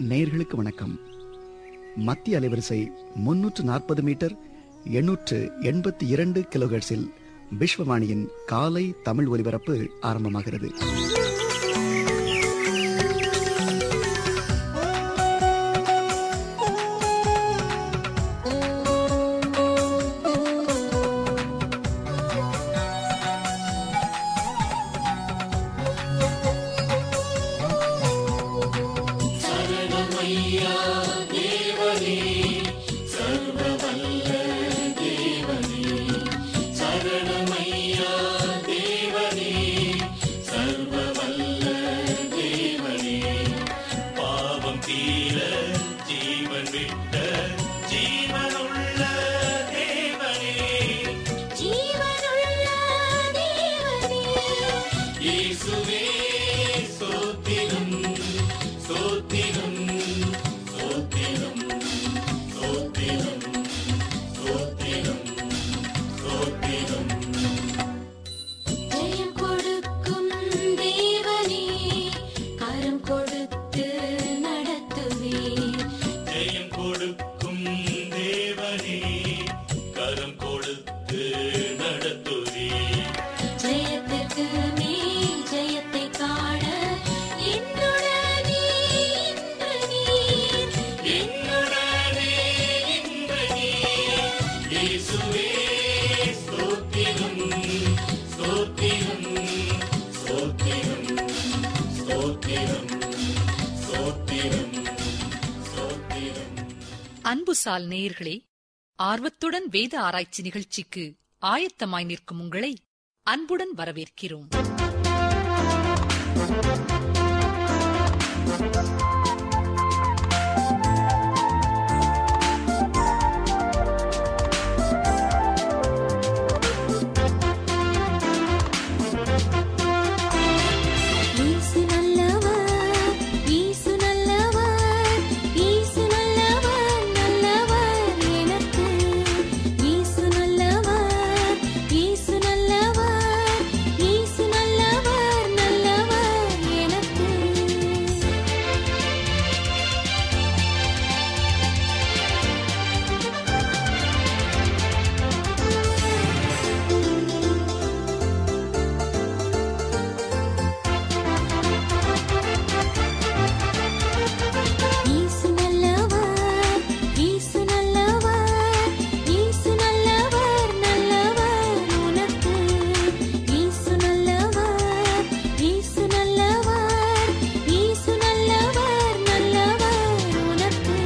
நேயர்களுக்கு வணக்கம் மத்திய அலைவரிசை முன்னூற்று நாற்பது மீட்டர் எண்ணூற்று எண்பத்தி இரண்டு கிலோஹெர்ட்ஸில் விஸ்வவாணியின் காலை தமிழ் ஒலிபரப்பு ஆரம்பமாகிறது பாவம் தீர ஜீவன் விட்ட ஜீவனுள்ள தேவனே ஜீவனுள்ள தேவனே இயேசுவே சோத்திரம் சோத்திரம் சோத்திரம் சோத்திரம் சோத்திரம் சோத்திரம் ஜெயம் கொடுக்கும் தேவனே கரம் கொடுத்து நடத்துவீர் ஜெயம் கொடுக்கும் தேவனே கரம் கொடுத்து நடத்துவே ஜெயத்திற்கு மேல் ஜெயத்தை காண என்னுடனே இன்று நீர் என்னுடனே இன்று நீ இயேசுவே ஸ்தோத்திரம் ஸ்தோத்திரம் ஸ்தோத்திரம் ஸ்தோத்திரம் ஸ்தோத்திரம் ஸ்தோத்திரம் அன்புசால் நேயர்களே ஆர்வத்துடன் வேத ஆராய்ச்சி நிகழ்ச்சிக்கு ஆயத்தமாய் நிற்கும் உங்களை அன்புடன் வரவேற்கிறோம் இயேசு நல்லவர் இயேசு நல்லவர் இயேசு நல்லவர் நல்லவர் எனக்கு இயேசு நல்லவர் இயேசு நல்லவர் இயேசு நல்லவர் நல்லவர் எனக்கு இயேசு நல்லவர் இயேசு நல்லவர் இயேசு நல்லவர் நல்லவர் உனக்கு இயேசு நல்லவர் இயேசு நல்லவர் இயேசு நல்லவர் நல்லவர் உனக்கு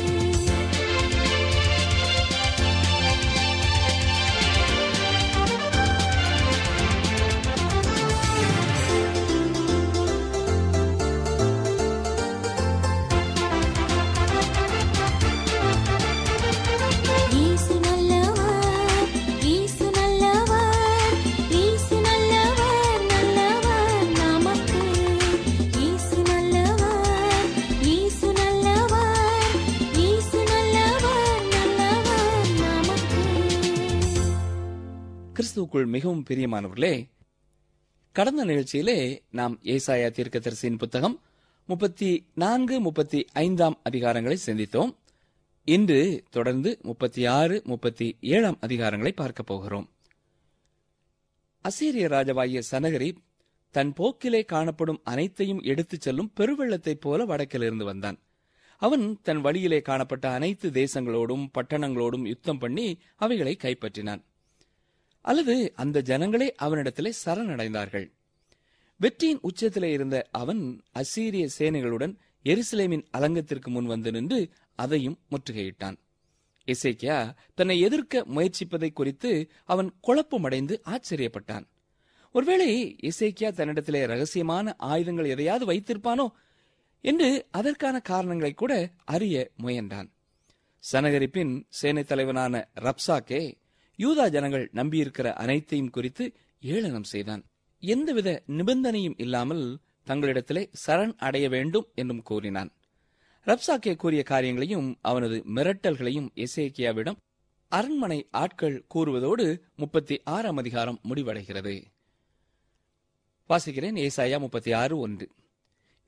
இயேசு நல்லவர் இயேசு நல்லவர் இயேசு நல்லவர் நல்லவர் நமக்கு இயேசு நல்லவர் இயேசு நல்லவர் இயேசு நல்லவர் நல்லவர் நமக்கு கிறிஸ்துவுக்குள் மிகவும் பிரியமானவர்களே கடந்த நிகழ்ச்சியிலே நாம் ஏசாயா தீர்க்கதரிசியின் புத்தகம் முப்பத்தி நான்கு முப்பத்தி ஐந்தாம் அதிகாரங்களை சிந்தித்தோம் இன்று தொடர்ந்து முப்பத்தி ஆறு முப்பத்தி ஏழாம் அதிகாரங்களை பார்க்க போகிறோம் அசீரிய ராஜாவாகிய சனகரி தன் போக்கிலே காணப்படும் அனைத்தையும் எடுத்துச் செல்லும் பெருவெள்ளத்தைப் போல வடக்கிலிருந்து வந்தான் அவன் தன் வழியிலே காணப்பட்ட அனைத்து தேசங்களோடும் பட்டணங்களோடும் யுத்தம் பண்ணி அவைகளை கைப்பற்றினான் அல்லது அந்த ஜனங்களே அவனிடத்திலே சரணடைந்தார்கள் வெற்றியின் உச்சத்திலே இருந்த அவன் அசீரிய சேனைகளுடன் எருசலேமின் அலங்கத்திற்கு முன் வந்து நின்று அதையும் முற்றுகையிட்டான் இசைக்கியா தன்னை எதிர்க்க முயற்சிப்பதை குறித்து அவன் குழப்பமடைந்து ஆச்சரியப்பட்டான் ஒருவேளை இசைக்கியா தன்னிடத்திலே ரகசியமான ஆயுதங்கள் எதையாவது வைத்திருப்பானோ என்று அதற்கான காரணங்களை கூட அறிய முயன்றான் சனகரிப்பின் சேனை தலைவனான ரப்சாக்கே யூதா ஜனங்கள் நம்பியிருக்கிற அனைத்தையும் குறித்து ஏளனம் செய்தான் எந்தவித நிபந்தனையும் இல்லாமல் தங்களிடத்திலே சரண் அடைய வேண்டும் என்றும் கூறினான் ரப்சாக்கே கூறிய காரியங்களையும் அவனது மிரட்டல்களையும் எசேக்கியாவிடம் அரண்மனை ஆட்கள் கூறுவதோடு முப்பத்தி ஆறாம் அதிகாரம் முடிவடைகிறது வாசிக்கிறேன் ஏசாயா முப்பத்தி ஆறு ஒன்று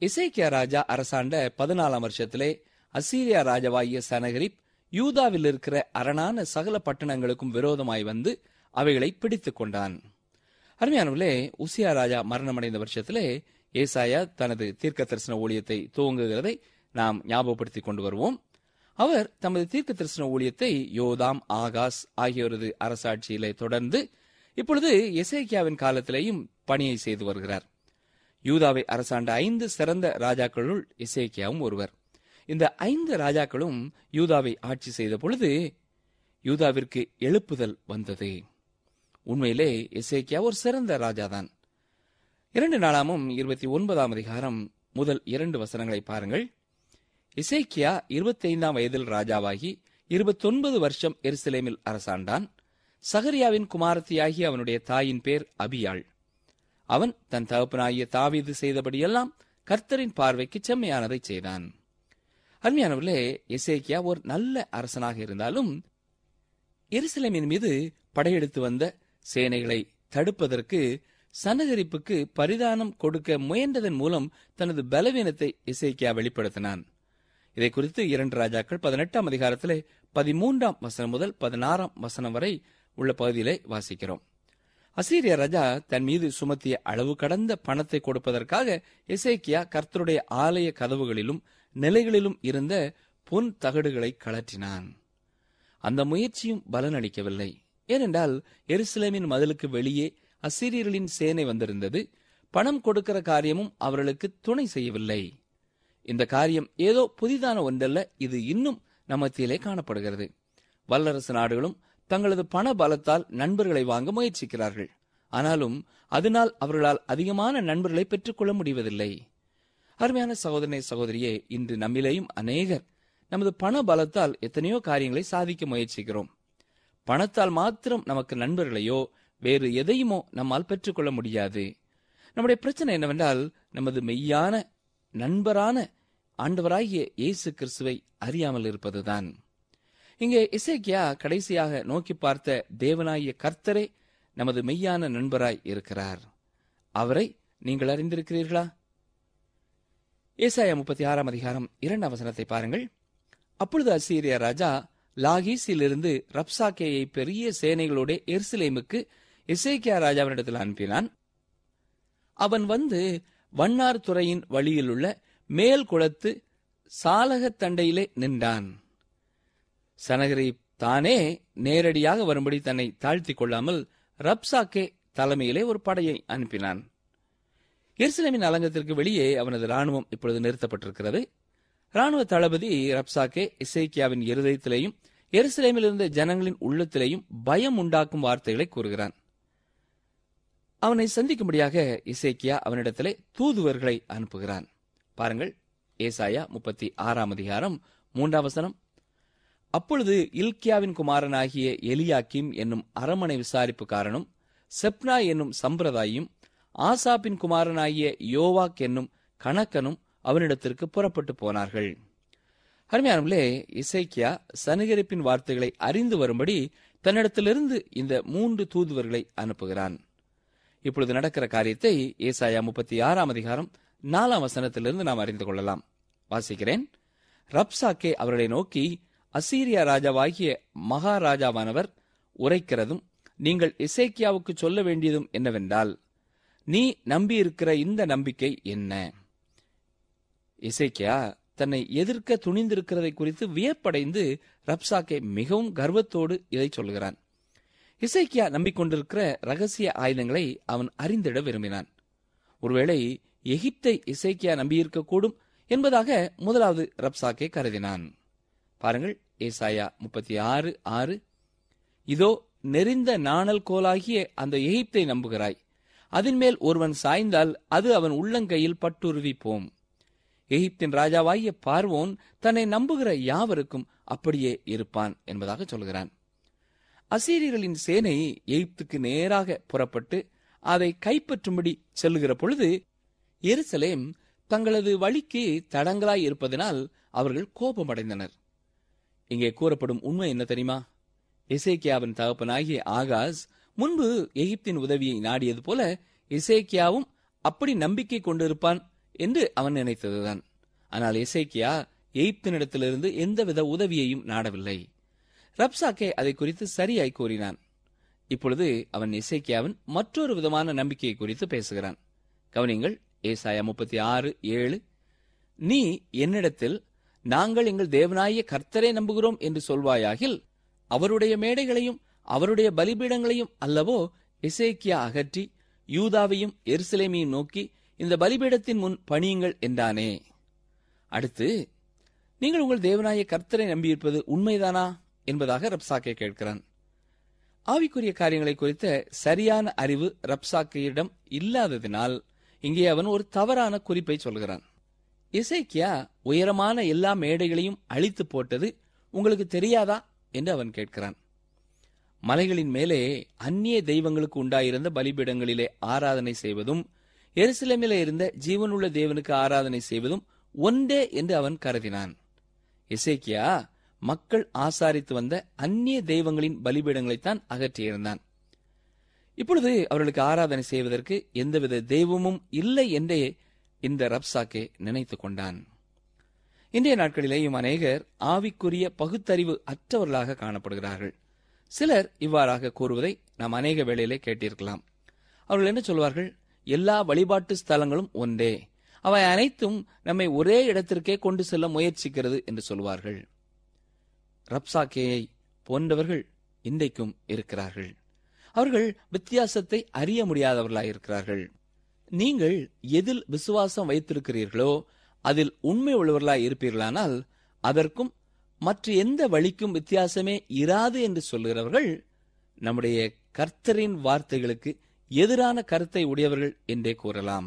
இசைக்கியா ராஜா அரசாண்ட பதினாலாம் வருஷத்திலே அசீரியா ராஜாவாகிய சனகரிப் யூதாவில் இருக்கிற அரணான சகல பட்டணங்களுக்கும் விரோதமாய் வந்து அவைகளை பிடித்துக் கொண்டான் அருமையானவர்களே உசியா ராஜா மரணமடைந்த வருஷத்திலே ஏசாயா தனது தீர்க்க தரிசன ஊழியத்தை துவங்குகிறதை நாம் ஞாபகப்படுத்திக் கொண்டு வருவோம் அவர் தமது தீர்க்க தரிசன ஊழியத்தை யோதாம் ஆகாஸ் ஆகியோரது அரசாட்சியிலே தொடர்ந்து இப்பொழுது எசேக்கியாவின் காலத்திலேயும் பணியை செய்து வருகிறார் யூதாவை அரசாண்ட ஐந்து சிறந்த ராஜாக்களுள் எசேக்கியாவும் ஒருவர் இந்த ஐந்து ராஜாக்களும் யூதாவை ஆட்சி செய்த பொழுது யூதாவிற்கு எழுப்புதல் வந்தது உண்மையிலே எசேக்கியா ஒரு சிறந்த ராஜாதான் இரண்டு நாளாமும் இருபத்தி ஒன்பதாம் அதிகாரம் முதல் இரண்டு வசனங்களை பாருங்கள் இசைக்கியா இருபத்தைந்தாம் வயதில் ராஜாவாகி இருபத்தொன்பது வருஷம் எருசலேமில் அரசாண்டான் சகரியாவின் குமாரத்தியாகி அவனுடைய தாயின் பேர் அபியாள் அவன் தன் தகப்பனாகிய தாவீது செய்தபடியெல்லாம் கர்த்தரின் பார்வைக்கு செம்மையானதை செய்தான் அருமையானவர்களே எசேக்கியா ஒரு நல்ல அரசனாக இருந்தாலும் எருசலேமின் மீது படையெடுத்து வந்த சேனைகளை தடுப்பதற்கு சனகரிப்புக்கு பரிதானம் கொடுக்க முயன்றதன் மூலம் தனது பலவீனத்தை இசைக்கியா வெளிப்படுத்தினான் இதை குறித்து இரண்டு ராஜாக்கள் பதினெட்டாம் அதிகாரத்திலே பதிமூன்றாம் வசனம் முதல் பதினாறாம் வசனம் வரை உள்ள பகுதியிலே வாசிக்கிறோம் அசீரிய ராஜா தன் மீது சுமத்திய அளவு கடந்த பணத்தை கொடுப்பதற்காக எசேக்கியா கர்த்தருடைய ஆலய கதவுகளிலும் நிலைகளிலும் இருந்த பொன் தகடுகளை கழற்றினான் அந்த முயற்சியும் பலனளிக்கவில்லை ஏனென்றால் எருசலேமின் மதிலுக்கு வெளியே அசிரியர்களின் சேனை வந்திருந்தது பணம் கொடுக்கிற காரியமும் அவர்களுக்கு துணை செய்யவில்லை இந்த காரியம் ஏதோ புதிதான ஒன்றல்ல இது இன்னும் நம்மத்திலே காணப்படுகிறது வல்லரசு நாடுகளும் தங்களது பண பலத்தால் நண்பர்களை வாங்க முயற்சிக்கிறார்கள் ஆனாலும் அதனால் அவர்களால் அதிகமான நண்பர்களை பெற்றுக்கொள்ள முடிவதில்லை அருமையான சகோதரனை சகோதரியே இன்று நம்மிலேயும் அநேகர் நமது பண பலத்தால் எத்தனையோ காரியங்களை சாதிக்க முயற்சிக்கிறோம் பணத்தால் மாத்திரம் நமக்கு நண்பர்களையோ வேறு எதையுமோ நம்மால் பெற்றுக்கொள்ள முடியாது நம்முடைய பிரச்சனை என்னவென்றால் நமது மெய்யான நண்பரான ஆண்டவராகிய இயேசு கிறிஸ்துவை அறியாமல் இருப்பதுதான் இங்கே இசைக்கியா கடைசியாக நோக்கி பார்த்த தேவனாகிய கர்த்தரே நமது மெய்யான நண்பராய் இருக்கிறார் அவரை நீங்கள் அறிந்திருக்கிறீர்களா ஏசாயா முப்பத்தி ஆறாம் அதிகாரம் இரண்டாம் வசனத்தை பாருங்கள் அப்பொழுது அசீரிய ராஜா லாகீஸிலிருந்து ரப்சாக்கேயை பெரிய சேனைகளோட எருசலேமுக்கு இசைக்கியா ராஜாவினிடத்தில் அனுப்பினான் அவன் வந்து வண்ணார் துறையின் வழியிலுள்ள மேல் குளத்து சாலகத் தண்டையிலே நின்றான் சனகரி தானே நேரடியாக வரும்படி தன்னை தாழ்த்திக் கொள்ளாமல் ரப்சாக்கே தலைமையிலே ஒரு படையை அனுப்பினான் எருசலேமின் அலங்கத்திற்கு வெளியே அவனது ராணுவம் இப்பொழுது நிறுத்தப்பட்டிருக்கிறது ராணுவ தளபதி ரப்சாக்கே இசைக்கியாவின் இருதயத்திலேயும் எருசலேமில் இருந்த ஜனங்களின் உள்ளத்திலேயும் பயம் உண்டாக்கும் வார்த்தைகளை கூறுகிறான் அவனை சந்திக்கும்படியாக இசைக்கியா அவனிடத்திலே தூதுவர்களை அனுப்புகிறான் பாருங்கள் ஏசாயா முப்பத்தி ஆறாம் அதிகாரம் மூன்றாம் வசனம் அப்பொழுது இல்கியாவின் குமாரனாகிய எலியாக்கிம் என்னும் அரமனை விசாரிப்புக்காரனும் செப்னா என்னும் சம்பிரதாயும் ஆசாப்பின் குமாரனாகிய யோவாக் என்னும் கணக்கனும் அவனிடத்திற்கு புறப்பட்டு போனார்கள் அருமையானவர்களே இசைக்கியா சனுகரிப்பின் வார்த்தைகளை அறிந்து வரும்படி தன்னிடத்திலிருந்து இந்த மூன்று தூதுவர்களை அனுப்புகிறான் இப்பொழுது நடக்கிற காரியத்தை ஏசாயா முப்பத்தி ஆறாம் அதிகாரம் நாலாம் வசனத்திலிருந்து நாம் அறிந்து கொள்ளலாம் வாசிக்கிறேன் ரப்சாக்கே அவர்களை நோக்கி அசீரியா ராஜாவாகிய மகாராஜாவானவர் உரைக்கிறதும் நீங்கள் இசைக்கியாவுக்கு சொல்ல வேண்டியதும் என்னவென்றால் நீ நம்பியிருக்கிற இந்த நம்பிக்கை என்ன இசைக்கியா தன்னை எதிர்க்க துணிந்திருக்கிறதை குறித்து வியப்படைந்து ரப்சாக்கே மிகவும் கர்வத்தோடு இதை சொல்கிறான் இசைக்கியா நம்பிக்கொண்டிருக்கிற ரகசிய ஆயுதங்களை அவன் அறிந்திட விரும்பினான் ஒருவேளை எகிப்தை இசைக்கியா நம்பியிருக்கக்கூடும் என்பதாக முதலாவது ரப்சாக்கே கருதினான் பாருங்கள் ஏசாயா முப்பத்தி ஆறு ஆறு இதோ நெறிந்த நாணல் கோலாகிய அந்த எகிப்தை நம்புகிறாய் அதன் மேல் ஒருவன் சாய்ந்தால் அது அவன் உள்ளங்கையில் பட்டுருவி போம் எகிப்தின் ராஜாவாகிய பார்வோன் தன்னை நம்புகிற யாவருக்கும் அப்படியே இருப்பான் என்பதாக சொல்கிறான் அசீரியர்களின் சேனை எகிப்துக்கு நேராக புறப்பட்டு அதை கைப்பற்றும்படி செல்லுகிற பொழுது எருசலேம் தங்களது வழிக்கு தடங்களாய் இருப்பதனால் அவர்கள் கோபமடைந்தனர் இங்கே கூறப்படும் உண்மை என்ன தெரியுமா இசைக்கியாவின் தகப்பனாகிய ஆகாஸ் முன்பு எகிப்தின் உதவியை நாடியது போல இசைக்கியாவும் அப்படி நம்பிக்கை கொண்டிருப்பான் என்று அவன் நினைத்ததுதான் ஆனால் எசேக்கியா எய்ப்தினிடத்திலிருந்து எந்தவித உதவியையும் நாடவில்லை ரப்சாக்கே அதை குறித்து சரியாய் கூறினான் இப்பொழுது அவன் எசேக்கியாவின் மற்றொரு விதமான நம்பிக்கையை குறித்து பேசுகிறான் கவனிங்கள் ஏசாயா முப்பத்தி ஆறு ஏழு நீ என்னிடத்தில் நாங்கள் எங்கள் தேவனாய கர்த்தரை நம்புகிறோம் என்று சொல்வாயாகில் அவருடைய மேடைகளையும் அவருடைய பலிபீடங்களையும் அல்லவோ எசேக்கியா அகற்றி யூதாவையும் எருசலேமையும் நோக்கி இந்த பலிபீடத்தின் முன் பணியுங்கள் என்றானே அடுத்து நீங்கள் உங்கள் தேவனாய கர்த்தரை நம்பியிருப்பது உண்மைதானா என்பதாக ரப்சாக்கே கேட்கிறான் ஆவிக்குரிய காரியங்களை குறித்த சரியான அறிவு ரப்சாக்கையிடம் இல்லாததினால் இங்கே அவன் ஒரு தவறான குறிப்பை சொல்கிறான் இசைக்கியா உயரமான எல்லா மேடைகளையும் அழித்து போட்டது உங்களுக்கு தெரியாதா என்று அவன் கேட்கிறான் மலைகளின் மேலே அந்நிய தெய்வங்களுக்கு உண்டாயிருந்த பலிபீடங்களிலே ஆராதனை செய்வதும் எருசலேமிலே இருந்த ஜீவனுள்ள தேவனுக்கு ஆராதனை செய்வதும் ஒன்றே என்று அவன் கருதினான் இசைக்கியா மக்கள் ஆசாரித்து வந்த அந்நிய தெய்வங்களின் பலிபீடங்களைத்தான் அகற்றியிருந்தான் இப்பொழுது அவர்களுக்கு ஆராதனை செய்வதற்கு எந்தவித தெய்வமும் இல்லை என்றே இந்த ரப்சாக்கே நினைத்துக் கொண்டான் இன்றைய நாட்களிலேயும் அநேகர் ஆவிக்குரிய பகுத்தறிவு அற்றவர்களாக காணப்படுகிறார்கள் சிலர் இவ்வாறாக கூறுவதை நாம் அநேக வேளையிலே கேட்டிருக்கலாம் அவர்கள் என்ன சொல்வார்கள் எல்லா வழிபாட்டு ஸ்தலங்களும் ஒன்றே அவை அனைத்தும் நம்மை ஒரே இடத்திற்கே கொண்டு செல்ல முயற்சிக்கிறது என்று சொல்வார்கள் ரப்சாக்கேயை போன்றவர்கள் இன்றைக்கும் இருக்கிறார்கள் அவர்கள் வித்தியாசத்தை அறிய முடியாதவர்களாயிருக்கிறார்கள் நீங்கள் எதில் விசுவாசம் வைத்திருக்கிறீர்களோ அதில் உண்மை உள்ளவர்களாய் இருப்பீர்களானால் அதற்கும் மற்ற எந்த வழிக்கும் வித்தியாசமே இராது என்று சொல்லுகிறவர்கள் நம்முடைய கர்த்தரின் வார்த்தைகளுக்கு எதிரான கருத்தை உடையவர்கள் என்றே கூறலாம்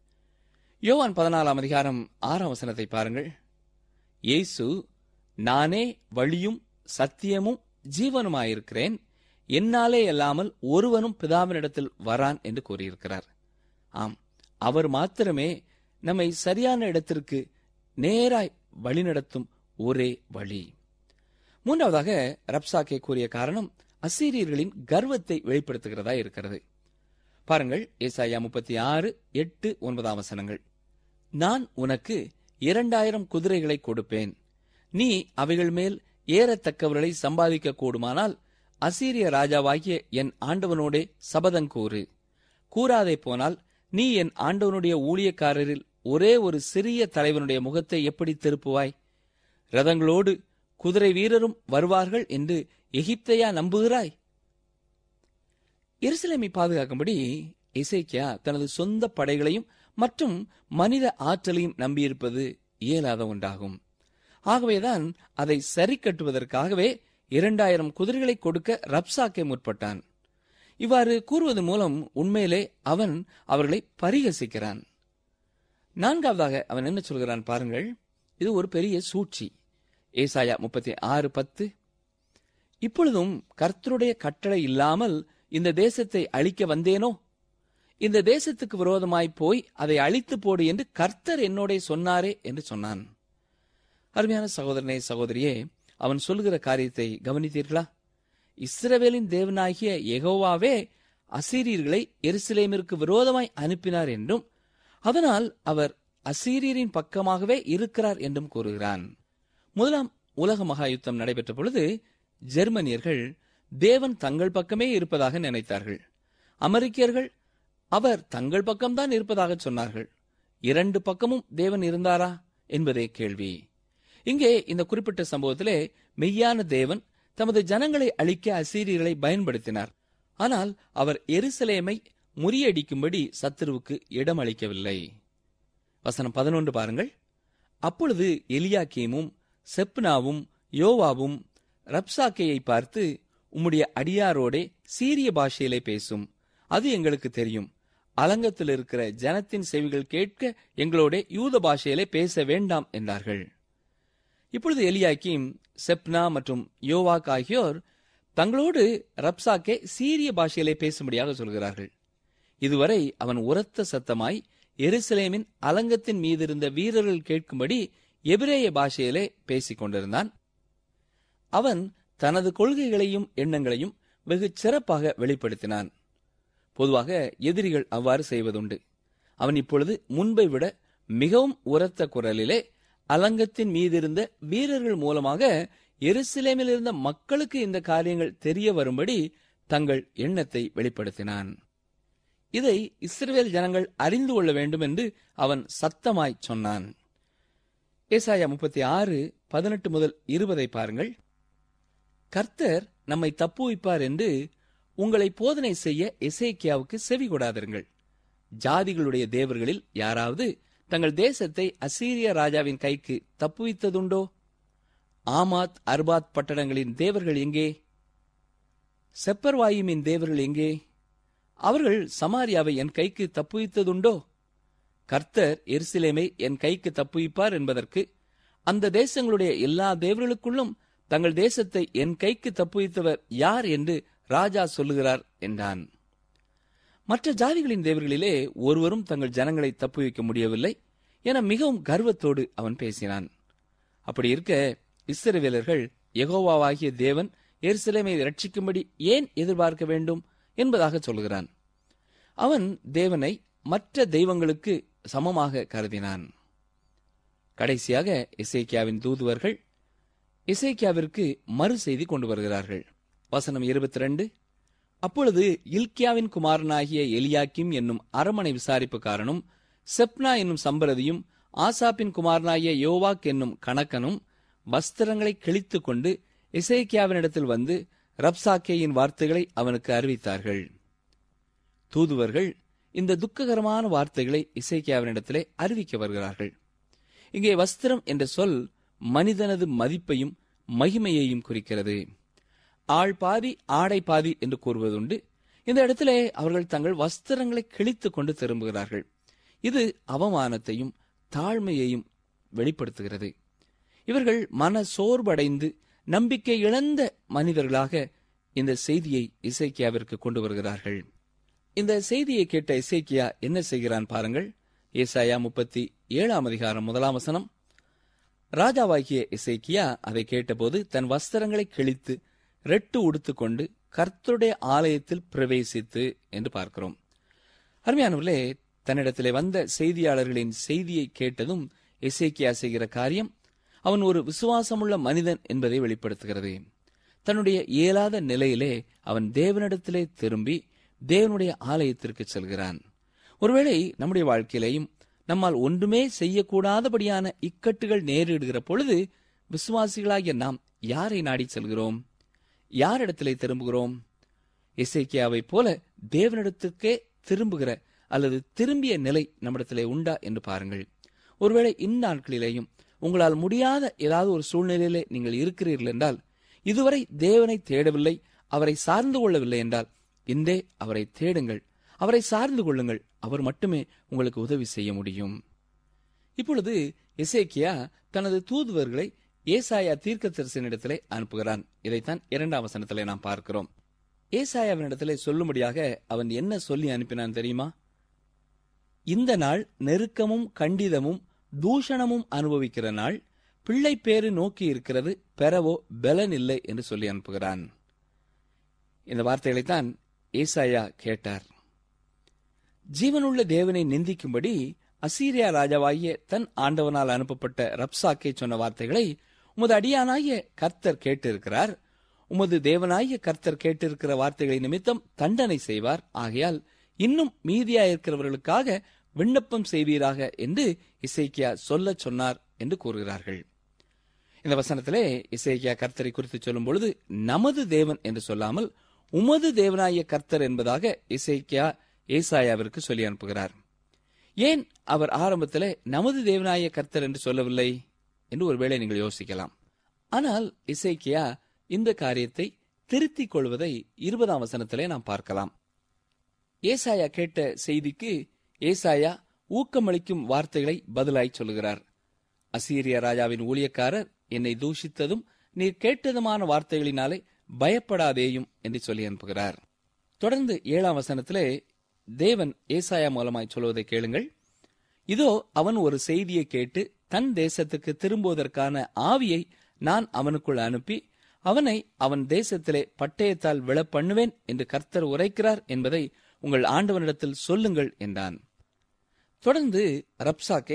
யோவான் பதினாலாம் அதிகாரம் ஆறாம் வசனத்தை பாருங்கள் இயேசு நானே வழியும் சத்தியமும் ஜீவனுமாயிருக்கிறேன் என்னாலே அல்லாமல் ஒருவனும் பிதாவினிடத்தில் வரான் என்று கூறியிருக்கிறார் ஆம் அவர் மாத்திரமே நம்மை சரியான இடத்திற்கு நேராய் வழிநடத்தும் ஒரே வழி மூன்றாவதாக ரப்சாக்கே கூறிய காரணம் அசீரியர்களின் கர்வத்தை வெளிப்படுத்துகிறதா இருக்கிறது பாருங்கள் ஏசாயா முப்பத்தி ஆறு எட்டு ஒன்பதாம் வசனங்கள் நான் உனக்கு இரண்டாயிரம் குதிரைகளை கொடுப்பேன் நீ அவைகள் மேல் ஏறத்தக்கவர்களை சம்பாதிக்க கூடுமானால் அசீரிய ராஜாவாகிய என் ஆண்டவனோடே சபதங்கூறு கூறாதே போனால் நீ என் ஆண்டவனுடைய ஊழியக்காரரில் ஒரே ஒரு சிறிய தலைவனுடைய முகத்தை எப்படி திருப்புவாய் ரதங்களோடு குதிரை வீரரும் வருவார்கள் என்று எகிப்தையா நம்புகிறாய் எருசலேமை பாதுகாக்கும்படி இசைக்கியா தனது சொந்த படைகளையும் மற்றும் மனித ஆற்றலையும் நம்பியிருப்பது இயலாத ஒன்றாகும் ஆகவேதான் அதை சரி கட்டுவதற்காகவே இரண்டாயிரம் குதிரைகளை கொடுக்க ரப்சாக்கே முற்பட்டான் இவ்வாறு கூறுவது மூலம் உண்மையிலே அவன் அவர்களை பரிகசிக்கிறான் நான்காவதாக அவன் என்ன சொல்கிறான் பாருங்கள் இது ஒரு பெரிய சூழ்ச்சி ஏசாயா முப்பத்தி ஆறு பத்து இப்பொழுதும் கர்த்தருடைய கட்டளை இல்லாமல் இந்த தேசத்தை அழிக்க வந்தேனோ இந்த தேசத்துக்கு விரோதமாய் போய் அதை அழித்து போடு என்று கர்த்தர் என்னோட சொன்னாரே என்று சொன்னான் அருமையான சகோதரனே சகோதரியே அவன் சொல்லுகிற காரியத்தை கவனித்தீர்களா இஸ்ரவேலின் தேவனாகிய யெகோவாவே அசீரியர்களை எருசலேமிற்கு விரோதமாய் அனுப்பினார் என்றும் அதனால் அவர் அசீரியரின் பக்கமாகவே இருக்கிறார் என்றும் கூறுகிறான் முதலாம் உலக மகா யுத்தம் நடைபெற்ற பொழுது ஜெர்மனியர்கள் தேவன் தங்கள் பக்கமே இருப்பதாக நினைத்தார்கள் அமெரிக்கர்கள் அவர் தங்கள் பக்கம்தான் இருப்பதாக சொன்னார்கள் இரண்டு பக்கமும் தேவன் இருந்தாரா என்பதே கேள்வி இங்கே இந்த குறிப்பிட்ட சம்பவத்திலே மெய்யான தேவன் தமது ஜனங்களை அழிக்க அசீரியர்களை பயன்படுத்தினார் ஆனால் அவர் எருசலேமை முறியடிக்கும்படி சத்துருவுக்கு இடம் அளிக்கவில்லை வசனம் பதினொன்று பாருங்கள் அப்பொழுது எலியாக்கீமும் செப்னாவும் யோவாவும் ரப்சாக்கேயை பார்த்து உம்முடைய அடியாரோடே சீரிய பாஷையிலே பேசும் அது எங்களுக்கு தெரியும் அலங்கத்தில் இருக்கிற ஜனத்தின் செவிகள் கேட்க எங்களோட யூத பாஷையிலே பேச வேண்டாம் என்றார்கள் இப்பொழுது எலியாக்கிம் செப்னா மற்றும் யோவாக் ஆகியோர் தங்களோடு ரப்சாக்கே சீரிய பாஷையிலே பேசும்படியாக சொல்கிறார்கள் இதுவரை அவன் உரத்த சத்தமாய் எருசலேமின் அலங்கத்தின் மீது இருந்த வீரர்கள் கேட்கும்படி எபிரேய பாஷையிலே பேசிக் கொண்டிருந்தான் அவன் தனது கொள்கைகளையும் எண்ணங்களையும் வெகு சிறப்பாக வெளிப்படுத்தினான் பொதுவாக எதிரிகள் அவ்வாறு செய்வதுண்டு அவன் இப்பொழுது முன்பை விட மிகவும் உரத்த குரலிலே அலங்கத்தின் மீதிருந்த வீரர்கள் மூலமாக எருசலேமில் இருந்த மக்களுக்கு இந்த காரியங்கள் தெரிய வரும்படி தங்கள் எண்ணத்தை வெளிப்படுத்தினான் இதை இஸ்ரவேல் ஜனங்கள் அறிந்து கொள்ள வேண்டும் என்று அவன் சத்தமாய் சொன்னான் ஏசாயா முப்பத்தி ஆறு பதினெட்டு முதல் இருபதை பாருங்கள் கர்த்தர் நம்மை தப்புவிப்பார் என்று உங்களை போதனை செய்ய எசேக்கியாவுக்கு செவி கொடாதிருங்கள் ஜாதிகளுடைய தேவர்களில் யாராவது தங்கள் தேசத்தை அசீரிய ராஜாவின் கைக்கு தப்புவித்ததுண்டோ ஆமாத் அர்பாத் பட்டணங்களின் தேவர்கள் எங்கே செப்பர்வாயுமின் தேவர்கள் எங்கே அவர்கள் சமாரியாவை என் கைக்கு தப்புவித்ததுண்டோ கர்த்தர் எருசலேமை என் கைக்கு தப்புவிப்பார் என்பதற்கு அந்த தேசங்களுடைய எல்லா தேவர்களுக்குள்ளும் தங்கள் தேசத்தை என் கைக்கு தப்புவித்தவர் யார் என்று ராஜா சொல்லுகிறார் என்றான் மற்ற ஜாதிகளின் தேவர்களிலே ஒருவரும் தங்கள் ஜனங்களை தப்புவிக்க முடியவில்லை என மிகவும் கர்வத்தோடு அவன் பேசினான் அப்படி இருக்க இஸ்ரவேலர்கள் யெகோவாவாகிய தேவன் எருசலேமை ரட்சிக்கும்படி ஏன் எதிர்பார்க்க வேண்டும் என்பதாக சொல்கிறான் அவன் தேவனை மற்ற தெய்வங்களுக்கு சமமாக கருதினான் கடைசியாக இசைக்கியாவின் தூதுவர்கள் இசைக்கியாவிற்கு மறு செய்தி கொண்டு வருகிறார்கள் வசனம் இருபத்தி ரெண்டு அப்பொழுது இல்கியாவின் குமாரனாகிய எலியாக்கிம் என்னும் அரமனை விசாரிப்புக்காரனும் செப்னா என்னும் சம்பரதியும் ஆசாப்பின் குமாரனாகிய யோவாக் என்னும் கணக்கனும் வஸ்திரங்களை கிழித்துக் கொண்டு இசைக்கியாவினிடத்தில் வந்து ரப்சாக்கேயின் வார்த்தைகளை அவனுக்கு அறிவித்தார்கள் தூதுவர்கள் இந்த துக்ககரமான வார்த்தைகளை இசைக்கியாவினிடத்திலே அறிவிக்க வருகிறார்கள் இங்கே வஸ்திரம் என்ற சொல் மனிதனது மதிப்பையும் மகிமையையும் குறிக்கிறது ஆள் பாதி ஆடை பாதி என்று கூறுவதுண்டு இந்த இடத்திலே அவர்கள் தங்கள் வஸ்திரங்களை கிழித்துக் கொண்டு திரும்புகிறார்கள் இது அவமானத்தையும் தாழ்மையையும் வெளிப்படுத்துகிறது இவர்கள் மன சோர்வடைந்து நம்பிக்கை இழந்த மனிதர்களாக இந்த செய்தியை இசைக்கியாவிற்கு கொண்டு வருகிறார்கள் இந்த செய்தியை கேட்ட இசைக்கியா என்ன செய்கிறான் பாருங்கள் ஏசாயா முப்பத்தி ஏழாம் அதிகாரம் முதலாம் வசனம் ராஜாவாகிய இசைக்கியா அதை கேட்டபோது தன் வஸ்திரங்களை கிழித்து ரெட்டு உடுத்துக்கொண்டு கர்த்தருடைய ஆலயத்தில் பிரவேசித்து என்று பார்க்கிறோம் அருமையானவர்களே தன்னிடத்திலே வந்த செய்தியாளர்களின் செய்தியை கேட்டதும் எசேக்கியா செய்கிற காரியம் அவன் ஒரு விசுவாசமுள்ள மனிதன் என்பதை வெளிப்படுத்துகிறது தன்னுடைய இயலாத நிலையிலே அவன் தேவனிடத்திலே திரும்பி தேவனுடைய ஆலயத்திற்கு செல்கிறான் ஒருவேளை நம்முடைய வாழ்க்கையிலேயும் நம்மால் ஒன்றுமே செய்யக்கூடாதபடியான இக்கட்டுகள் நேரிடுகிற பொழுது விசுவாசிகளாகிய நாம் யாரை நாடி செல்கிறோம் யாரிடத்திலே திரும்புகிறோம் இசைக்கியாவைப் போல தேவனிடத்துக்கே திரும்புகிற அல்லது திரும்பிய நிலை நம்மிடத்திலே உண்டா என்று பாருங்கள் ஒருவேளை இந்நாட்களிலேயும் உங்களால் முடியாத ஏதாவது ஒரு சூழ்நிலையிலே நீங்கள் இருக்கிறீர்கள் என்றால் இதுவரை தேவனை தேடவில்லை அவரை சார்ந்து கொள்ளவில்லை என்றால் இன்றே அவரை தேடுங்கள் அவரை சார்ந்து கொள்ளுங்கள் அவர் மட்டுமே உங்களுக்கு உதவி செய்ய முடியும் இப்பொழுது எசேக்கியா தனது தூதுவர்களை ஏசாயா தீர்க்கதரிசனிடத்திலே அனுப்புகிறான் இதைத்தான் இரண்டாம் வசனத்திலே நாம் பார்க்கிறோம் ஏசாயாவினிடத்திலே சொல்லும்படியாக அவன் என்ன சொல்லி அனுப்பினான் தெரியுமா இந்த நாள் நெருக்கமும் கண்டிதமும் தூஷணமும் அனுபவிக்கிற நாள் பிள்ளை பேரு நோக்கி இருக்கிறது பெறவோ பலன் இல்லை என்று சொல்லி அனுப்புகிறான் இந்த வார்த்தைகளைத்தான் ஏசாயா கேட்டார் ஜீவனுள்ள தேவனை நிந்திக்கும்படி அசீரியா ராஜாவாகிய தன் ஆண்டவனால் அனுப்பப்பட்ட ரப்சாக்கே சொன்ன வார்த்தைகளை உமது அடியானாகிய கர்த்தர் கேட்டிருக்கிறார் உமது தேவனாகிய கர்த்தர் கேட்டிருக்கிற வார்த்தைகளை நிமித்தம் தண்டனை செய்வார் ஆகையால் இன்னும் மீதியாயிருக்கிறவர்களுக்காக விண்ணப்பம் செய்வீராக என்று இசைக்கியா சொல்லச் சொன்னார் என்று கூறுகிறார்கள் இந்த வசனத்திலே இசைக்கியா கர்த்தரை குறித்து சொல்லும் பொழுது நமது தேவன் என்று சொல்லாமல் உமது தேவனாகிய கர்த்தர் என்பதாக இசைக்கியா ஏசாயாவிற்கு சொல்லி அனுப்புகிறார் ஏன் அவர் ஆரம்பத்திலே நமது தேவனாகிய கர்த்தர் என்று சொல்லவில்லை என்று ஒருவேளை நீங்கள் யோசிக்கலாம் ஆனால் இசைக்கியா இந்த காரியத்தை திருத்திக் கொள்வதை இருபதாம் வசனத்திலே நாம் பார்க்கலாம் ஏசாயா கேட்ட செய்திக்கு ஏசாயா ஊக்கமளிக்கும் வார்த்தைகளை பதிலாய் சொல்லுகிறார் அசீரிய ராஜாவின் ஊழியக்காரர் என்னை தூஷித்ததும் நீர் கேட்டதுமான வார்த்தைகளினாலே பயப்படாதேயும் என்று சொல்லி அனுப்புகிறார் தொடர்ந்து ஏழாம் வசனத்திலே தேவன் ஏசாயா மூலமாய் சொல்வதை கேளுங்கள் இதோ அவன் ஒரு செய்தியை கேட்டு தன் தேசத்துக்கு திரும்புவதற்கான ஆவியை நான் அவனுக்குள் அனுப்பி அவனை அவன் தேசத்திலே பட்டயத்தால் விழப்பண்ணுவேன் என்று கர்த்தர் உரைக்கிறார் என்பதை உங்கள் ஆண்டவனிடத்தில் சொல்லுங்கள் என்றான் தொடர்ந்து ரப்சாக்கே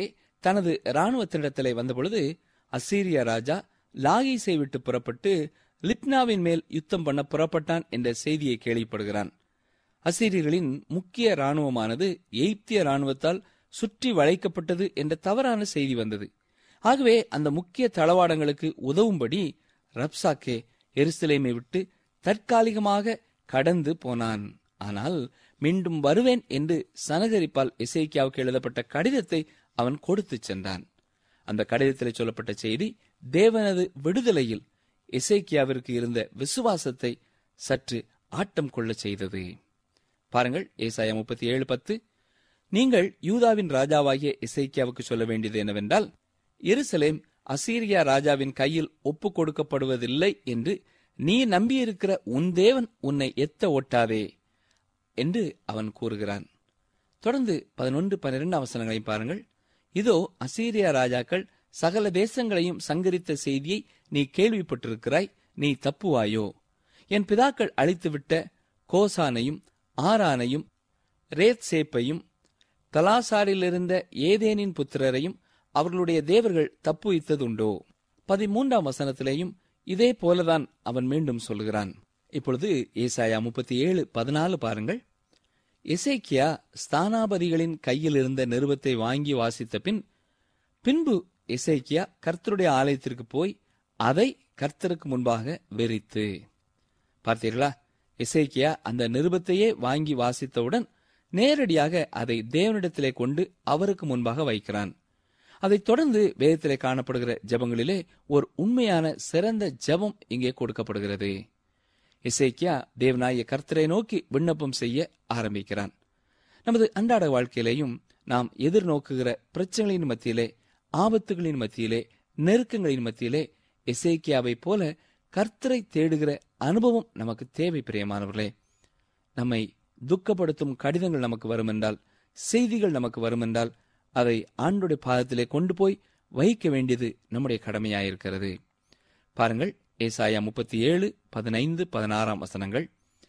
தனது இராணுவத்தினிடத்திலே வந்தபொழுது அசீரிய ராஜா லாகீஸை விட்டு புறப்பட்டு லிப்னாவின் மேல் யுத்தம் பண்ண புறப்பட்டான் என்ற செய்தியை கேள்விப்படுகிறான் அசீரியர்களின் முக்கிய இராணுவமானது எய்ப்திய இராணுவத்தால் சுற்றி வளைக்கப்பட்டது என்ற தவறான செய்தி வந்தது ஆகவே அந்த முக்கிய தளவாடங்களுக்கு உதவும்படி ரப்சாக்கே எருசலேமை விட்டு தற்காலிகமாக கடந்து போனான் ஆனால் மீண்டும் வருவேன் என்று சனகரிப்பால் இசைக்கியாவுக்கு எழுதப்பட்ட கடிதத்தை அவன் கொடுத்துச் சென்றான் அந்த கடிதத்தில் சொல்லப்பட்ட செய்தி தேவனது விடுதலையில் இசைக்கியாவிற்கு இருந்த விசுவாசத்தை சற்று ஆட்டம் கொள்ளச் செய்தது பாருங்கள் ஏசாயா முப்பத்தி ஏழு பத்து நீங்கள் யூதாவின் ராஜாவாகிய இசைக்கியாவுக்கு சொல்ல வேண்டியது என்னவென்றால் எருசலேம் அசீரியா ராஜாவின் கையில் ஒப்புக் கொடுக்கப்படுவதில்லை என்று நீ நம்பியிருக்கிற உன் தேவன் உன்னை எத்த ஒட்டாதே என்று அவன் கூறுகிறான் தொடர்ந்து பதினொன்று பன்னிரண்டு அவசரங்களையும் பாருங்கள் இதோ அசீரியா ராஜாக்கள் சகல தேசங்களையும் சங்கரித்த செய்தியை நீ கேள்விப்பட்டிருக்கிறாய் நீ தப்புவாயோ என் பிதாக்கள் அழித்துவிட்ட கோசானையும் ஆரானையும் ரேத் சேப்பையும் தலாசாரிலிருந்த ஏதேனின் புத்திரரையும் அவர்களுடைய தேவர்கள் தப்புவித்ததுண்டோ பதிமூன்றாம் வசனத்திலேயும் இதே போலதான் அவன் மீண்டும் சொல்கிறான் இப்பொழுது ஏசாயா முப்பத்தி ஏழு பதினாலு பாருங்கள் எசேக்கியா ஸ்தானாபதிகளின் கையில் இருந்த நிருபத்தை வாங்கி வாசித்த பின் பின்பு எசேக்கியா கர்த்தருடைய ஆலயத்திற்கு போய் அதை கர்த்தருக்கு முன்பாக வெறித்து பார்த்தீர்களா எசேக்கியா அந்த நிருபத்தையே வாங்கி வாசித்தவுடன் நேரடியாக அதை தேவனிடத்திலே கொண்டு அவருக்கு முன்பாக வைக்கிறான் அதைத் தொடர்ந்து வேதத்திலே காணப்படுகிற ஜெபங்களிலே ஒரு உண்மையான சிறந்த ஜெபம் இங்கே கொடுக்கப்படுகிறது இசைக்கியா தேவனாய கர்த்தரை நோக்கி விண்ணப்பம் செய்ய ஆரம்பிக்கிறான் நமது அன்றாட வாழ்க்கையிலேயும் நாம் எதிர்நோக்குகிற பிரச்சனைகளின் மத்தியிலே ஆபத்துகளின் மத்தியிலே நெருக்கங்களின் மத்தியிலே எசேக்கியாவை போல கர்த்தரை தேடுகிற அனுபவம் நமக்கு தேவை பிரியமானவர்களே நம்மை துக்கப்படுத்தும் கடிதங்கள் நமக்கு வரும் என்றால் செய்திகள் நமக்கு வரும் என்றால் அதை ஆண்டுடைய பாதத்திலே கொண்டு போய் வைக்க வேண்டியது நம்முடைய கடமையாயிருக்கிறது பாருங்கள் ஏசாயா முப்பத்தி ஏழு பதினைந்து பதினாறாம் வசனங்கள்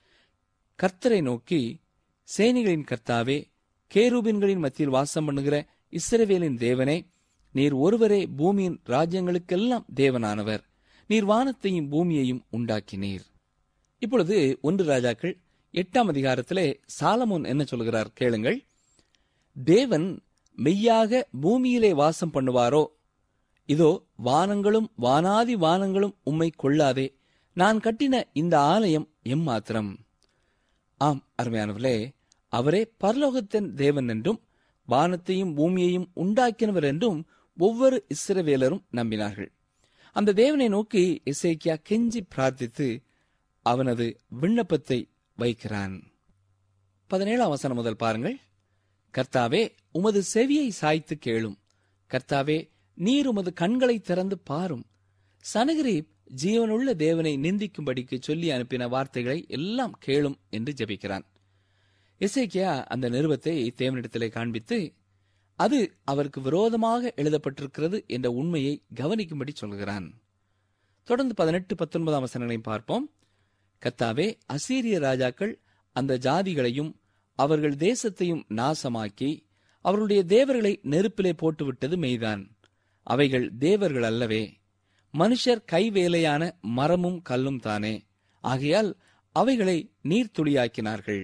கர்த்தரை நோக்கி சேனைகளின் கர்த்தாவே கேரூபின்களின் மத்தியில் வாசம் பண்ணுகிற இஸ்ரவேலின் தேவனே நீர் ஒருவரே பூமியின் ராஜ்யங்களுக்கெல்லாம் தேவனானவர் நீர் வானத்தையும் பூமியையும் உண்டாக்கினீர் இப்பொழுது ஒன்று ராஜாக்கள் எட்டாம் அதிகாரத்திலே சாலமோன் என்ன சொல்கிறார் கேளுங்கள் தேவன் மெய்யாக பூமியிலே வாசம் பண்ணுவாரோ இதோ வானங்களும் வானாதி வானங்களும் உம்மை கொள்ளாதே நான் கட்டின இந்த ஆலயம் எம்மாத்திரம் ஆம் அருமையானவர்களே அவரே பரலோகத்தின் தேவன் என்றும் வானத்தையும் பூமியையும் உண்டாக்கினவர் என்றும் ஒவ்வொரு இஸ்ரவேலரும் நம்பினார்கள் அந்த தேவனை நோக்கி இசைக்கியா கெஞ்சி பிரார்த்தித்து அவனது விண்ணப்பத்தை வைக்கிறான் பதினேழாம் வசனம் முதல் பாருங்கள் கர்த்தாவே உமது செவியை சாய்த்து கேளும் கர்த்தாவே நீர் உமது கண்களை திறந்து பாரும் சனகிரீப் ஜீவனுள்ள தேவனை நிந்திக்கும்படிக்கு சொல்லி அனுப்பின வார்த்தைகளை எல்லாம் கேளும் என்று ஜெபிக்கிறான் இசைக்கியா அந்த நிருபத்தை தேவனிடத்திலே காண்பித்து அது அவருக்கு விரோதமாக எழுதப்பட்டிருக்கிறது என்ற உண்மையை கவனிக்கும்படி சொல்கிறான் தொடர்ந்து பதினெட்டு பத்தொன்பதாம் வசனங்களையும் பார்ப்போம் கத்தாவே அசீரிய ராஜாக்கள் அந்த ஜாதிகளையும் அவர்கள் தேசத்தையும் நாசமாக்கி அவர்களுடைய தேவர்களை நெருப்பிலே போட்டுவிட்டது மெய்தான் அவைகள் தேவர்கள் அல்லவே மனுஷர் கைவேலையான மரமும் கல்லும் தானே ஆகையால் அவைகளை நீர்த்துளியாக்கினார்கள்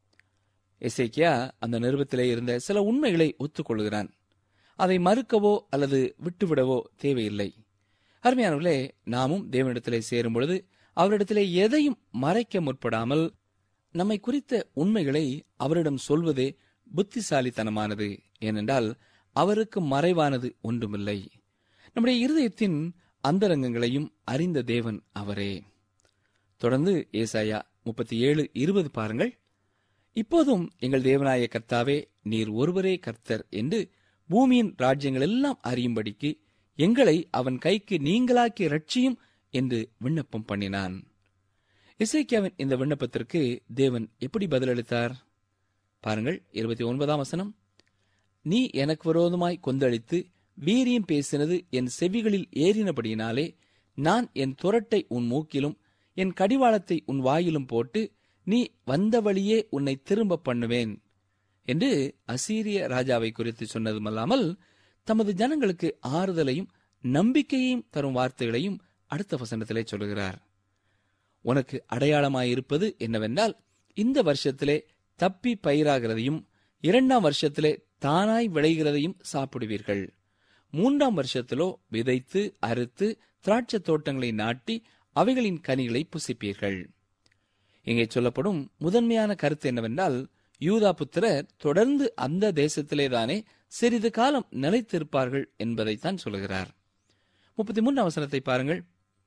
எசேக்கியா அந்த நிருபத்திலே இருந்த சில உண்மைகளை ஒத்துக்கொள்கிறான் அதை மறுக்கவோ அல்லது விட்டுவிடவோ தேவையில்லை அருமையானவர்களே நாமும் தேவனிடத்திலே சேரும் பொழுது அவரிடத்திலே எதையும் மறைக்க முற்படாமல் நம்மை குறித்த உண்மைகளை அவரிடம் சொல்வதே புத்திசாலித்தனமானது ஏனென்றால் அவருக்கு மறைவானது ஒன்றுமில்லை நம்முடைய இருதயத்தின் அந்தரங்கங்களையும் அறிந்த தேவன் அவரே தொடர்ந்து ஏசாயா முப்பத்தி ஏழு இருபது பாருங்கள் இப்போதும் எங்கள் தேவனாய கர்த்தாவே நீர் ஒருவரே கர்த்தர் என்று பூமியின் ராஜ்யங்கள் எல்லாம் அறியும்படிக்கு எங்களை அவன் கைக்கு நீங்களாக்கி ரட்சியும் என்று விண்ணப்பம் பண்ணினான் இசைக்கியாவின் இந்த விண்ணப்பத்திற்கு தேவன் எப்படி பதிலளித்தார் பாருங்கள் இருபத்தி ஒன்பதாம் வசனம் நீ எனக்கு விரோதமாய் கொந்தளித்து வீரியம் பேசினது என் செவிகளில் ஏறினபடியினாலே நான் என் துரட்டை உன் மூக்கிலும் என் கடிவாளத்தை உன் வாயிலும் போட்டு நீ வந்த வழியே உன்னை திரும்ப பண்ணுவேன் என்று அசீரிய ராஜாவை குறித்து சொன்னதுமல்லாமல் தமது ஜனங்களுக்கு ஆறுதலையும் நம்பிக்கையையும் தரும் வார்த்தைகளையும் அடுத்த வசனத்திலே சொல்கிறார் உனக்கு அடையாளமாயிருப்பது என்னவென்றால் இந்த வருஷத்திலே தப்பி பயிராகிறதையும் இரண்டாம் வருஷத்திலே தானாய் விளைகிறதையும் சாப்பிடுவீர்கள் மூன்றாம் வருஷத்திலோ விதைத்து அறுத்து திராட்சை தோட்டங்களை நாட்டி அவைகளின் கனிகளை புசிப்பீர்கள் இங்கே சொல்லப்படும் முதன்மையான கருத்து என்னவென்றால் யூதா புத்திரர் தொடர்ந்து அந்த தேசத்திலேதானே சிறிது காலம் நிலைத்திருப்பார்கள் என்பதைத்தான் சொல்கிறார் முப்பத்தி மூன்று அவசரத்தை பாருங்கள்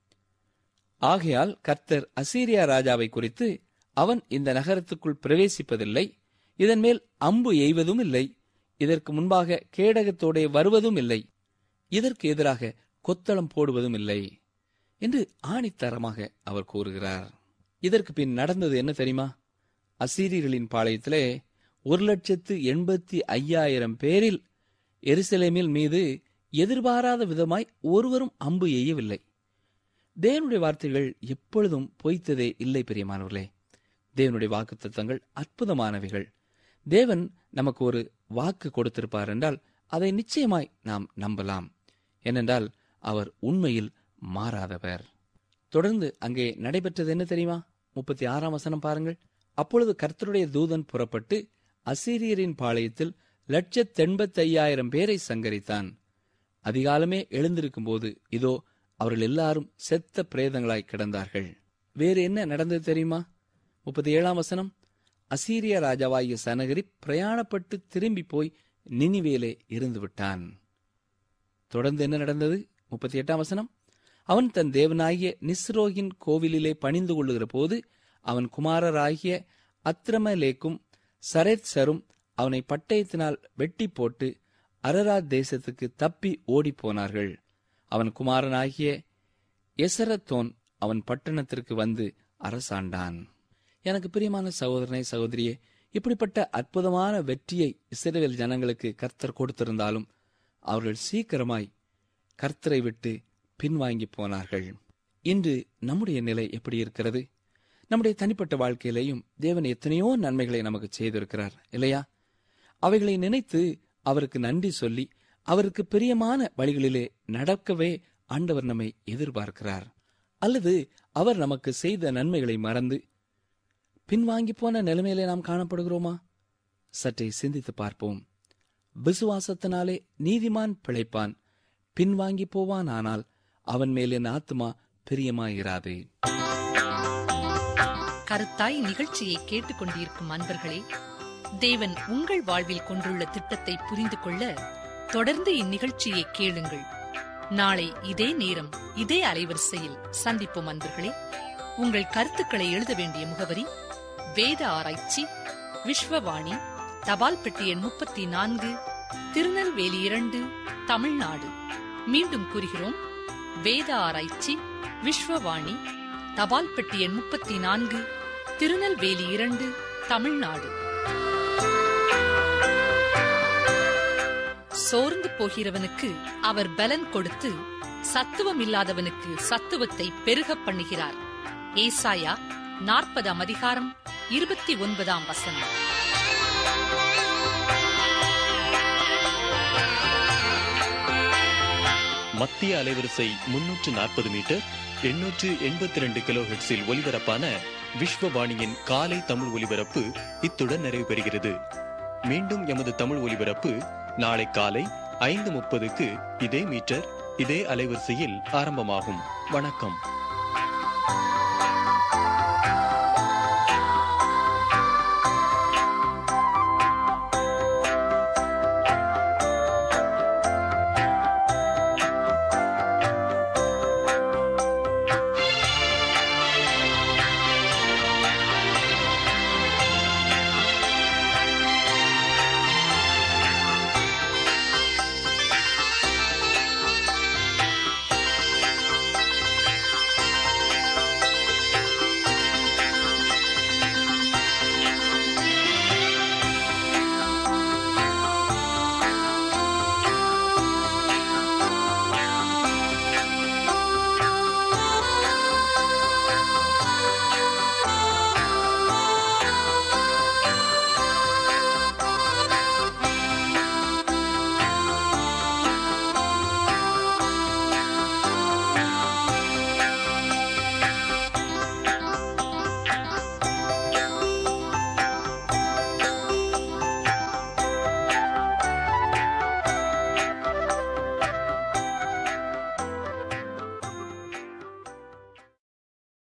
ஆகையால் கர்த்தர் அசீரியா ராஜாவை குறித்து அவன் இந்த நகரத்துக்குள் பிரவேசிப்பதில்லை இதன் மேல் அம்பு எய்வதும் இல்லை இதற்கு முன்பாக கேடகத்தோடே வருவதும் இல்லை இதற்கு எதிராக கொத்தளம் போடுவதும் இல்லை என்று ஆணித்தரமாக அவர் கூறுகிறார் இதற்கு பின் நடந்தது என்ன தெரியுமா அசீரியர்களின் பாளையத்திலே ஒரு லட்சத்து எண்பத்தி ஐயாயிரம் பேரில் எருசலேமில் மீது எதிர்பாராத விதமாய் ஒருவரும் அம்பு எய்யவில்லை தேவனுடைய வார்த்தைகள் எப்பொழுதும் பொய்த்ததே இல்லை பெரியமானவர்களே தேவனுடைய வாக்குத்தத்தங்கள் அற்புதமானவைகள் தேவன் நமக்கு ஒரு வாக்கு கொடுத்திருப்பார் என்றால் அதை நிச்சயமாய் நாம் நம்பலாம் ஏனென்றால் அவர் உண்மையில் மாறாதவர் தொடர்ந்து அங்கே நடைபெற்றது என்ன தெரியுமா முப்பத்தி ஆறாம் வசனம் பாருங்கள் அப்பொழுது கர்த்தருடைய தூதன் புறப்பட்டு அசீரியரின் பாளையத்தில் லட்சத்தெண்பத்தி ஐயாயிரம் பேரை சங்கரித்தான் அதிகாலமே எழுந்திருக்கும் போது இதோ அவர்கள் எல்லாரும் செத்த பிரேதங்களாய் கிடந்தார்கள் வேறு என்ன நடந்தது தெரியுமா முப்பத்தி ஏழாம் வசனம் அசீரிய ராஜாவாகிய சனகரி பிரயாணப்பட்டு திரும்பி போய் நினிவேலே இருந்து விட்டான் தொடர்ந்து என்ன நடந்தது முப்பத்தி எட்டாம் வசனம் அவன் தன் தேவனாகிய நிஸ்ரோகின் கோவிலிலே பணிந்து கொள்ளுகிற போது அவன் குமாரராகிய அத்ரமலேக்கும் சரேத் சரும் அவனை பட்டயத்தினால் வெட்டி போட்டு அரராத் தேசத்துக்கு தப்பி ஓடிப் போனார்கள் அவன் குமாரனாகிய எசரத்தோன் அவன் பட்டணத்திற்கு வந்து அரசாண்டான் எனக்கு பிரியமான சகோதரனை சகோதரியே இப்படிப்பட்ட அற்புதமான வெற்றியை இஸ்ரேல் ஜனங்களுக்கு கர்த்தர் கொடுத்திருந்தாலும் அவர்கள் சீக்கிரமாய் கர்த்தரை விட்டு பின்வாங்கி போனார்கள் இன்று நம்முடைய நிலை எப்படி இருக்கிறது நம்முடைய தனிப்பட்ட வாழ்க்கையிலேயும் தேவன் எத்தனையோ நன்மைகளை நமக்கு செய்திருக்கிறார் இல்லையா அவைகளை நினைத்து அவருக்கு நன்றி சொல்லி அவருக்கு பிரியமான வழிகளிலே நடக்கவே ஆண்டவர் நம்மை எதிர்பார்க்கிறார் அல்லது அவர் நமக்கு செய்த நன்மைகளை மறந்து பின்வாங்கி போன நிலைமையிலே நாம் காணப்படுகிறோமா சற்றே சிந்தித்து பார்ப்போம் விசுவாசத்தினாலே நீதிமான் பிழைப்பான் பின்வாங்கி போவான் ஆனால் அவன் மேல் என் ஆத்மா பிரியமாயிராது கருத்தாய் நிகழ்ச்சியை கேட்டுக்கொண்டிருக்கும் அன்பர்களே தேவன் உங்கள் வாழ்வில் கொண்டுள்ள திட்டத்தை புரிந்து கொள்ள தொடர்ந்து இந்நிகழ்ச்சியை கேளுங்கள் நாளை இதே நேரம் இதே அலைவரிசையில் சந்திப்போம் அன்பர்களே உங்கள் கருத்துக்களை எழுத வேண்டிய முகவரி வேத ஆராய்ச்சி விஸ்வவாணி தபால் பெட்டி எண் முப்பத்தி நான்கு திருநெல்வேலி இரண்டு தமிழ்நாடு மீண்டும் கூறுகிறோம் வேத ஆராய்ச்சி விஸ்வவாணி தபால் பெட்டி எண் முப்பத்தி நான்கு திருநெல்வேலி இரண்டு தமிழ்நாடு சோர்ந்து போகிறவனுக்கு அவர் பலன் கொடுத்து சத்துவம் இல்லாதவனுக்கு சத்துவத்தை பெருகப் பண்ணுகிறார் ஏசாயா நாற்பதாம் அதிகாரம் இருபத்தி ஒன்பதாம் வசனம் மத்திய அலைவரிசை முன்னூற்று நாற்பது மீட்டர் எண்ணூற்று எண்பத்தி ரெண்டு கிலோ ஹெட்ஸில் ஒலிபரப்பான விஸ்வவாணியின் காலை தமிழ் ஒலிபரப்பு இத்துடன் நிறைவு பெறுகிறது மீண்டும் எமது தமிழ் ஒலிபரப்பு நாளை காலை ஐந்து முப்பதுக்கு இதே மீட்டர் இதே அலைவரிசையில் ஆரம்பமாகும் வணக்கம்